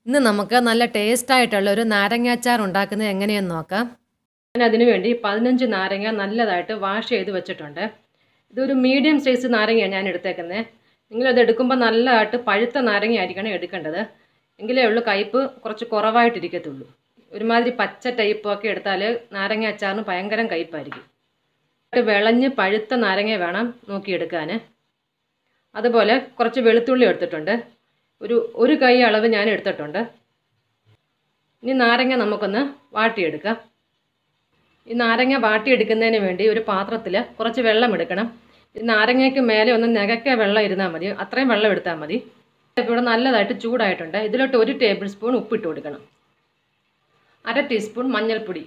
ഇന്ന് നമുക്ക് നല്ല ടേസ്റ്റ് ആയിട്ടുള്ള ഒരു നാരങ്ങാച്ചാർ ഉണ്ടാക്കുന്നത് എങ്ങനെയെന്ന് നോക്കാം ഞാൻ അതിനു വേണ്ടി പതിനഞ്ച് നാരങ്ങ നല്ലതായിട്ട് വാഷ് ചെയ്ത് വെച്ചിട്ടുണ്ട് ഇതൊരു മീഡിയം സൈസ് നാരങ്ങയാണ് ഞാൻ എടുത്തേക്കുന്നത് നിങ്ങളത് എടുക്കുമ്പോൾ നല്ലതായിട്ട് പഴുത്ത നാരങ്ങ ആയിരിക്കണം എടുക്കേണ്ടത് എങ്കിലേ ഉള്ളൂ കയ്പ്പ് കുറച്ച് കുറവായിട്ടിരിക്കത്തുള്ളൂ ഒരുമാതിരി പച്ച ടൈപ്പൊക്കെ എടുത്താൽ നാരങ്ങ അച്ചാറിന് ഭയങ്കരം കയ്പ്പായിരിക്കും വിളഞ്ഞ് പഴുത്ത നാരങ്ങ വേണം നോക്കിയെടുക്കാൻ അതുപോലെ കുറച്ച് വെളുത്തുള്ളി എടുത്തിട്ടുണ്ട് ഒരു ഒരു കൈ അളവ് ഞാൻ എടുത്തിട്ടുണ്ട് ഇനി നാരങ്ങ നമുക്കൊന്ന് വാട്ടിയെടുക്കാം ഈ നാരങ്ങ വാട്ടിയെടുക്കുന്നതിന് വേണ്ടി ഒരു പാത്രത്തിൽ കുറച്ച് വെള്ളം എടുക്കണം ഈ നാരങ്ങയ്ക്ക് മേലെ ഒന്ന് നികക്ക വെള്ളം ഇരുന്നാൽ മതി അത്രയും വെള്ളം എടുത്താൽ മതി ഇവിടെ നല്ലതായിട്ട് ചൂടായിട്ടുണ്ട് ഇതിലോട്ട് ഒരു ടേബിൾ സ്പൂൺ ഉപ്പിട്ട് കൊടുക്കണം അര ടീസ്പൂൺ മഞ്ഞൾപ്പൊടി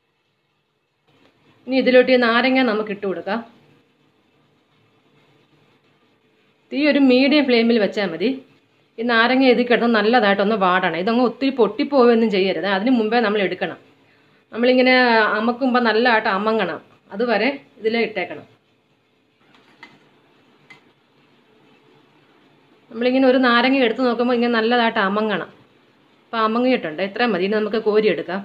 ഇനി ഇതിലോട്ട് ഈ നാരങ്ങ നമുക്ക് ഇട്ട് കൊടുക്കാം തീ ഒരു മീഡിയം ഫ്ലെയിമിൽ വെച്ചാൽ മതി ഈ നാരങ്ങ ഇതിൽ കിടന്ന് നല്ലതായിട്ടൊന്ന് വാടണം ഇതങ്ങ് ഒത്തിരി പൊട്ടിപ്പോവുകയൊന്നും ചെയ്യരുത് അതിന് മുമ്പേ നമ്മൾ എടുക്കണം നമ്മളിങ്ങനെ അമക്കുമ്പോൾ നല്ലതായിട്ട് അമങ്ങണം അതുവരെ ഇതിൽ ഇട്ടേക്കണം നമ്മളിങ്ങനെ ഒരു നാരങ്ങ എടുത്ത് നോക്കുമ്പോൾ ഇങ്ങനെ നല്ലതായിട്ട് അമങ്ങണം അപ്പോൾ അമങ്ങിയിട്ടുണ്ട് ഇത്രയും മതി ഇനി നമുക്ക് കോരിയെടുക്കാം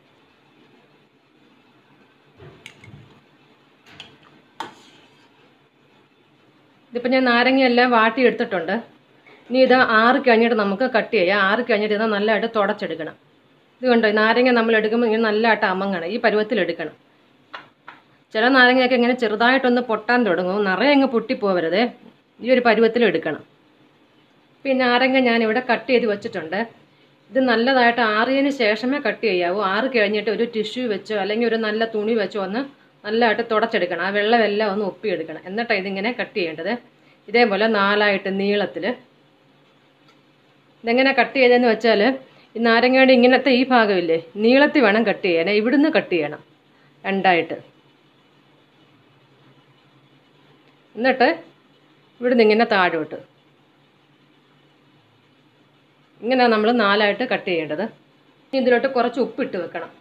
ഇതിപ്പോൾ ഞാൻ നാരങ്ങയെല്ലാം വാട്ടി എടുത്തിട്ടുണ്ട് ഇനി ഇത് ആറ് കഴിഞ്ഞിട്ട് നമുക്ക് കട്ട് ചെയ്യാം ആറ് കഴിഞ്ഞിട്ട് ഇത് നല്ലതായിട്ട് തുടച്ചെടുക്കണം ഇത് കണ്ടോ ഈ നാരങ്ങ നമ്മൾ എടുക്കുമ്പോൾ ഇങ്ങനെ നല്ലതായിട്ട് അമങ്ങണം ഈ പരുവത്തിൽ എടുക്കണം ചില നാരങ്ങയൊക്കെ ഇങ്ങനെ ചെറുതായിട്ടൊന്ന് പൊട്ടാൻ തുടങ്ങും നിറയെ അങ്ങ് പൊട്ടിപ്പോവരുത് ഈ ഒരു പരുവത്തിൽ എടുക്കണം പിന്നെ നാരങ്ങ ഞാനിവിടെ കട്ട് ചെയ്ത് വെച്ചിട്ടുണ്ട് ഇത് നല്ലതായിട്ട് ആറിയതിന് ശേഷമേ കട്ട് ചെയ്യാവൂ ആറ് കഴിഞ്ഞിട്ട് ഒരു ടിഷ്യൂ വെച്ചോ അല്ലെങ്കിൽ ഒരു നല്ല തുണി വെച്ചോ ഒന്ന് നല്ലതായിട്ട് തുടച്ചെടുക്കണം ആ വെള്ളമെല്ലാം ഒന്ന് ഒപ്പിയെടുക്കണം എന്നിട്ടാണ് ഇതിങ്ങനെ കട്ട് ചെയ്യേണ്ടത് ഇതേപോലെ നാലായിട്ട് നീളത്തിൽ ഇതെങ്ങനെ കട്ട് ചെയ്തതെന്ന് വെച്ചാൽ ഈ നാരങ്ങയുടെ ഇങ്ങനത്തെ ഈ ഭാഗമില്ലേ നീളത്തിൽ വേണം കട്ട് ചെയ്യാൻ ഇവിടുന്ന് കട്ട് ചെയ്യണം രണ്ടായിട്ട് എന്നിട്ട് ഇവിടുന്ന് ഇങ്ങനെ താഴോട്ട് ഇങ്ങനെ നമ്മൾ നാലായിട്ട് കട്ട് ചെയ്യേണ്ടത് ഇതിലോട്ട് കുറച്ച് ഉപ്പിട്ട് വെക്കണം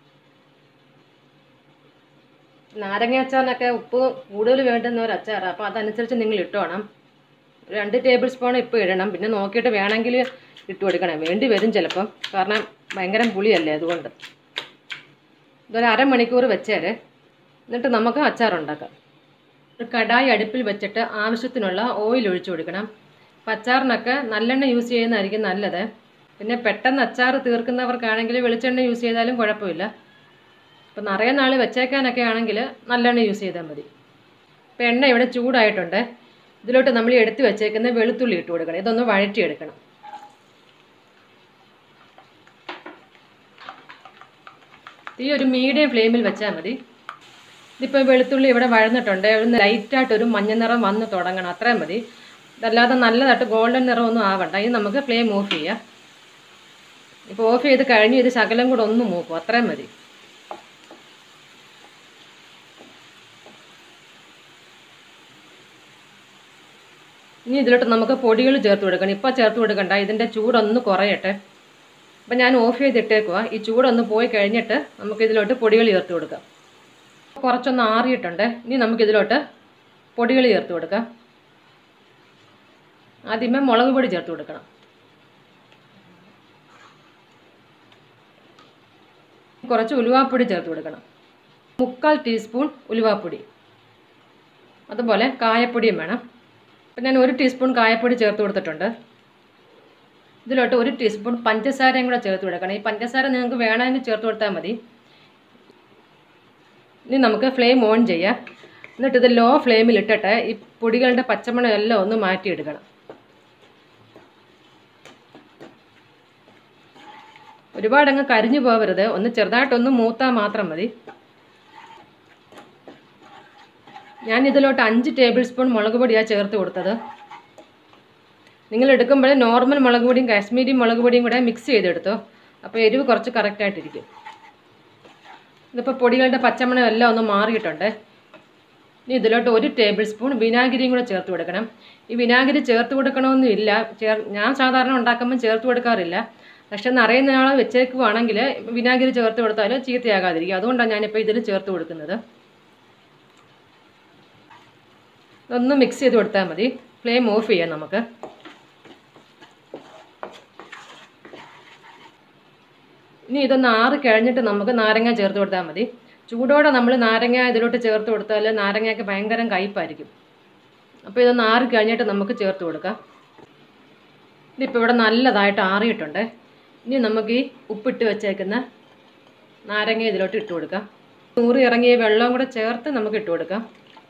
നാരങ്ങ അച്ചാറിനൊക്കെ ഉപ്പ് കൂടുതൽ വേണ്ടുന്ന ഒരു അച്ചാറാണ് അപ്പോൾ അതനുസരിച്ച് നിങ്ങൾ ഇട്ടോണം രണ്ട് ടേബിൾ സ്പൂൺ ഇപ്പോൾ ഇടണം പിന്നെ നോക്കിയിട്ട് വേണമെങ്കിൽ ഇട്ട് കൊടുക്കണം വേണ്ടി വരും ചിലപ്പം കാരണം ഭയങ്കര പുളിയല്ലേ അതുകൊണ്ട് ഇതൊരു അരമണിക്കൂർ വെച്ചേരെ എന്നിട്ട് നമുക്ക് അച്ചാറുണ്ടാക്കാം ഒരു കടായി അടുപ്പിൽ വെച്ചിട്ട് ആവശ്യത്തിനുള്ള ഓയിൽ ഒഴിച്ചു കൊടുക്കണം അപ്പം അച്ചാറിനൊക്കെ നല്ലെണ്ണ യൂസ് ചെയ്യുന്നതായിരിക്കും നല്ലത് പിന്നെ പെട്ടെന്ന് അച്ചാർ തീർക്കുന്നവർക്കാണെങ്കിൽ വെളിച്ചെണ്ണ യൂസ് ചെയ്താലും കുഴപ്പമില്ല അപ്പോൾ നിറയെ നാൾ വെച്ചേക്കാനൊക്കെ ആണെങ്കിൽ നല്ലെണ്ണ യൂസ് ചെയ്താൽ മതി അപ്പോൾ എണ്ണ ഇവിടെ ചൂടായിട്ടുണ്ട് ഇതിലോട്ട് നമ്മൾ എടുത്ത് വെച്ചേക്കുന്ന വെളുത്തുള്ളി ഇട്ട് കൊടുക്കണം ഇതൊന്ന് വഴറ്റിയെടുക്കണം തീ ഒരു മീഡിയം ഫ്ലെയിമിൽ വെച്ചാൽ മതി ഇതിപ്പോൾ വെളുത്തുള്ളി ഇവിടെ വഴന്നിട്ടുണ്ട് ഒന്ന് ലൈറ്റായിട്ടൊരു മഞ്ഞ നിറം വന്ന് തുടങ്ങണം അത്രയും മതി ഇതല്ലാതെ നല്ലതായിട്ട് ഗോൾഡൻ നിറമൊന്നും ആവണ്ട ഇത് നമുക്ക് ഫ്ലെയിം ഓഫ് ചെയ്യാം ഇപ്പോൾ ഓഫ് ചെയ്ത് കഴിഞ്ഞ് ഇത് ശകലം കൂടെ ഒന്ന് മൂക്കും അത്രയും മതി ഇനി ഇതിലോട്ട് നമുക്ക് പൊടികൾ ചേർത്ത് കൊടുക്കണം ഇപ്പോൾ ചേർത്ത് കൊടുക്കണ്ട ഇതിൻ്റെ ചൂടൊന്ന് കുറയട്ടെ അപ്പം ഞാൻ ഓഫ് ചെയ്തിട്ടേക്കുക ഈ ചൂടൊന്ന് പോയി കഴിഞ്ഞിട്ട് നമുക്ക് ഇതിലോട്ട് പൊടികൾ ചേർത്ത് കൊടുക്കാം കുറച്ചൊന്ന് ആറിയിട്ടുണ്ട് ഇനി നമുക്കിതിലോട്ട് പൊടികൾ ചേർത്ത് കൊടുക്കാം ആദ്യമേ മുളക് പൊടി ചേർത്ത് കൊടുക്കണം കുറച്ച് ഉലുവാപ്പൊടി ചേർത്ത് കൊടുക്കണം മുക്കാൽ ടീസ്പൂൺ ഉലുവാപ്പൊടി അതുപോലെ കായപ്പൊടിയും വേണം അപ്പം ഞാൻ ഒരു ടീസ്പൂൺ കായപ്പൊടി ചേർത്ത് കൊടുത്തിട്ടുണ്ട് ഇതിലോട്ട് ഒരു ടീസ്പൂൺ പഞ്ചസാരയും കൂടെ ചേർത്ത് കൊടുക്കണം ഈ പഞ്ചസാര നിങ്ങൾക്ക് വേണമെങ്കിൽ ചേർത്ത് കൊടുത്താൽ മതി ഇനി നമുക്ക് ഫ്ലെയിം ഓൺ ചെയ്യാം എന്നിട്ട് ഇത് ലോ ഫ്ലെയിമിൽ ഇട്ടിട്ട് ഈ പൊടികളുടെ പച്ചമണം എല്ലാം ഒന്ന് മാറ്റിയെടുക്കണം ഒരുപാടങ്ങ് കരിഞ്ഞു പോകരുത് ഒന്ന് ചെറുതായിട്ടൊന്ന് മൂത്താൽ മാത്രം മതി ഞാൻ ഇതിലോട്ട് അഞ്ച് ടേബിൾ സ്പൂൺ മുളക് പൊടിയാണ് ചേർത്ത് കൊടുത്തത് നിങ്ങൾ എടുക്കുമ്പോൾ നോർമൽ മുളക് പൊടിയും കാശ്മീരി മുളക് പൊടിയും കൂടെ മിക്സ് ചെയ്തെടുത്തോ അപ്പോൾ എരിവ് കുറച്ച് കറക്റ്റായിട്ടിരിക്കും ഇതിപ്പോൾ പൊടികളുടെ പച്ചമണം എല്ലാം ഒന്ന് മാറിയിട്ടുണ്ട് ഇനി ഇതിലോട്ട് ഒരു ടേബിൾ സ്പൂൺ വിനാഗിരിയും കൂടെ ചേർത്ത് കൊടുക്കണം ഈ വിനാഗിരി ചേർത്ത് കൊടുക്കണമെന്നും ഇല്ല ചേർ ഞാൻ സാധാരണ ഉണ്ടാക്കുമ്പോൾ ചേർത്ത് കൊടുക്കാറില്ല പക്ഷെ നിറയുന്ന ആൾ വെച്ചേക്കുവാണെങ്കിൽ വിനാഗിരി ചേർത്ത് കൊടുത്താൽ ചീത്തയാകാതിരിക്കും അതുകൊണ്ടാണ് ഞാനിപ്പോൾ ഇതിൽ ചേർത്ത് കൊടുക്കുന്നത് ഒന്ന് മിക്സ് ചെയ്ത് കൊടുത്താൽ മതി ഫ്ലെയിം ഓഫ് ചെയ്യാം നമുക്ക് ഇനി ഇതൊന്ന് ആറി കഴിഞ്ഞിട്ട് നമുക്ക് നാരങ്ങ ചേർത്ത് കൊടുത്താൽ മതി ചൂടോടെ നമ്മൾ നാരങ്ങ ഇതിലോട്ട് ചേർത്ത് കൊടുത്താൽ നാരങ്ങയ്ക്ക് ഭയങ്കര കയ്പായിരിക്കും അപ്പോൾ ഇതൊന്ന് ആറി കഴിഞ്ഞിട്ട് നമുക്ക് ചേർത്ത് കൊടുക്കാം ഇതിപ്പോൾ ഇവിടെ നല്ലതായിട്ട് ആറിയിട്ടുണ്ട് ഇനി നമുക്ക് ഈ ഉപ്പിട്ട് വെച്ചേക്കുന്ന നാരങ്ങ ഇതിലോട്ട് ഇട്ട് കൊടുക്കാം നൂറ് ഇറങ്ങിയ വെള്ളവും കൂടെ ചേർത്ത് നമുക്ക് ഇട്ട് കൊടുക്കാം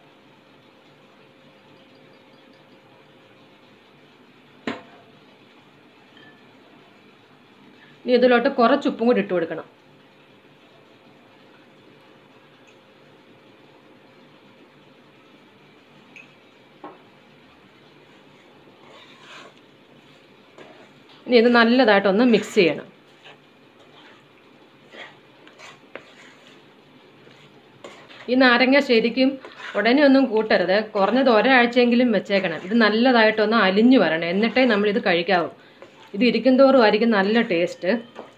ഇനി ഇതിലോട്ട് കുറച്ച് ഉപ്പും കൂടി ഇട്ട് കൊടുക്കണം ഇനി ഇത് നല്ലതായിട്ടൊന്ന് മിക്സ് ചെയ്യണം ഈ നാരങ്ങ ശരിക്കും ഉടനെ ഒന്നും കൂട്ടരുത് കുറഞ്ഞത് ഒരാഴ്ചയെങ്കിലും വെച്ചേക്കണം ഇത് നല്ലതായിട്ടൊന്ന് അലിഞ്ഞു വരണം എന്നിട്ടേ നമ്മളിത് കഴിക്കാവൂ ഇത് ഇരിക്കും തോറും ആയിരിക്കും നല്ല ടേസ്റ്റ്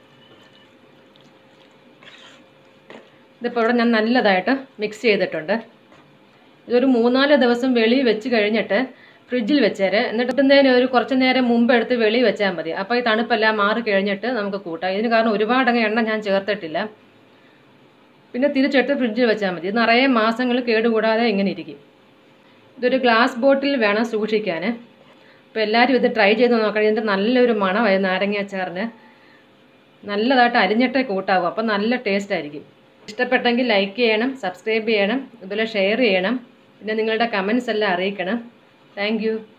ഇതിപ്പോൾ ഇവിടെ ഞാൻ നല്ലതായിട്ട് മിക്സ് ചെയ്തിട്ടുണ്ട് ഇതൊരു മൂന്നാല് ദിവസം വെളിയിൽ വെച്ച് കഴിഞ്ഞിട്ട് ഫ്രിഡ്ജിൽ വെച്ചേര് എന്നിട്ട് ഇട്ടുന്നതിന് ഒരു കുറച്ച് നേരം മുമ്പ് എടുത്ത് വെളിയിൽ വെച്ചാൽ മതി അപ്പോൾ ഈ തണുപ്പെല്ലാം മാറി കഴിഞ്ഞിട്ട് നമുക്ക് കൂട്ടാം ഇതിന് കാരണം ഒരുപാടങ്ങ് എണ്ണ ഞാൻ ചേർത്തിട്ടില്ല പിന്നെ തിരിച്ചെടുത്ത് ഫ്രിഡ്ജിൽ വെച്ചാൽ മതി ഇത് നിറയെ മാസങ്ങൾ കേടുകൂടാതെ ഇങ്ങനെ ഇരിക്കും ഇതൊരു ഗ്ലാസ് ബോട്ടിൽ വേണം സൂക്ഷിക്കാൻ അപ്പോൾ എല്ലാവരും ഇത് ട്രൈ ചെയ്ത് നോക്കണം ഇതിൻ്റെ നല്ലൊരു മണമായി നാരങ്ങ അച്ചാറിന് നല്ലതായിട്ട് അരിഞ്ഞിട്ടേ കൂട്ടാവും അപ്പോൾ നല്ല ടേസ്റ്റ് ആയിരിക്കും ഇഷ്ടപ്പെട്ടെങ്കിൽ ലൈക്ക് ചെയ്യണം സബ്സ്ക്രൈബ് ചെയ്യണം ഇതുപോലെ ഷെയർ ചെയ്യണം പിന്നെ നിങ്ങളുടെ കമൻസ് എല്ലാം അറിയിക്കണം താങ്ക്